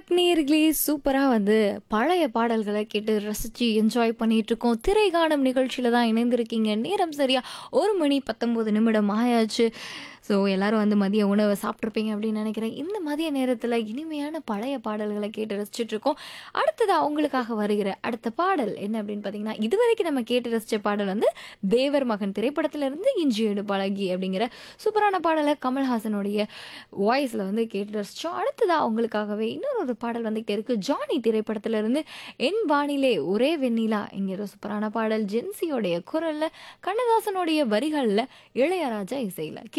back நேர்களே சூப்பராக வந்து பழைய பாடல்களை கேட்டு ரசித்து என்ஜாய் பண்ணிட்டு இருக்கோம் திரை காணும் நிகழ்ச்சியில் தான் இணைந்திருக்கீங்க நேரம் சரியா ஒரு மணி பத்தொம்போது நிமிடம் ஆயாச்சு ஸோ எல்லாரும் வந்து மதிய உணவை சாப்பிட்ருப்பீங்க அப்படின்னு நினைக்கிறேன் இந்த மதிய நேரத்தில் இனிமையான பழைய பாடல்களை கேட்டு ரசிச்சுட்டு இருக்கோம் அடுத்தது அவங்களுக்காக வருகிற அடுத்த பாடல் என்ன அப்படின்னு பார்த்தீங்கன்னா இதுவரைக்கும் நம்ம கேட்டு ரசித்த பாடல் வந்து தேவர் மகன் திரைப்படத்திலிருந்து இஞ்சியடு பழகி அப்படிங்கிற சூப்பரான பாடலை கமல்ஹாசனுடைய வாய்ஸில் வந்து கேட்டு ரசித்தோம் அடுத்ததாக அவங்களுக்காகவே இன்னொரு ஒரு பாடல் வந்துகிட்டே இருக்கு ஜானி திரைப்படத்திலிருந்து என் வானிலே ஒரே வெண்ணிலா என்கிற சூப்பரான பாடல் ஜென்சியோடைய குரலில் கண்ணதாசனுடைய வரிகளில் இளையராஜா இசையில்